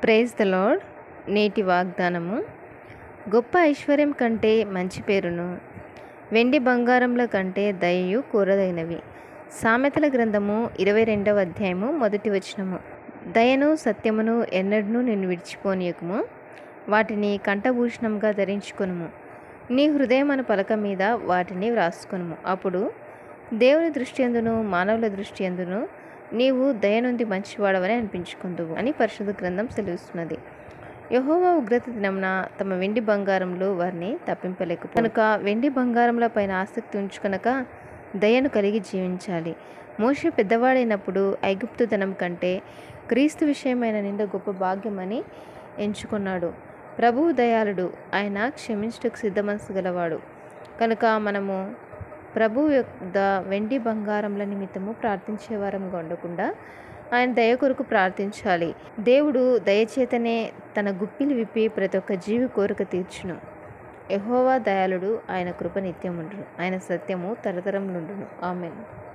praise the lord నేటి వాగ్దానము గొప్ప ఐశ్వర్యం కంటే మంచి పేరును వెండి బంగారముల కంటే దయయు కూరదైనవి సామెతల గ్రంథము ఇరవై రెండవ అధ్యాయము మొదటి వచనము దయను సత్యమును ఎన్నడూ నిన్ను విడిచిపోనీయకము వాటిని కంఠభూషణంగా ధరించుకొనుము నీ హృదయమన పలక మీద వాటిని వ్రాసుకొనుము అప్పుడు దేవుని దృష్టి ఎందును మానవుల దృష్టి ఎందును నీవు దయనుంది మంచివాడవని అనిపించుకుందువు అని పరిశుద్ధ గ్రంథం సెలవిస్తున్నది యహోవా ఉగ్రత దినమున తమ వెండి బంగారంలో వారిని తప్పింపలేక కనుక వెండి బంగారముల పైన ఆసక్తి ఉంచుకొనక దయను కలిగి జీవించాలి మోషే పెద్దవాడైనప్పుడు ఐగుప్తు ధనం కంటే క్రీస్తు విషయమైన నింద గొప్ప భాగ్యమని ఎంచుకున్నాడు ప్రభువు దయాళుడు ఆయన క్షమించుటకు సిద్ధ మనసు గలవాడు కనుక మనము ప్రభు యొక్క వెండి బంగారముల నిమిత్తము ప్రార్థించే వారంగా ఉండకుండా ఆయన దయ కొరకు ప్రార్థించాలి దేవుడు దయచేతనే తన గుప్పిలు విప్పి ప్రతి ఒక్క జీవి కోరిక తీర్చును యహోవా దయాళుడు ఆయన కృప నిత్యం ఉండును ఆయన సత్యము తరతరములుండును ఆమెను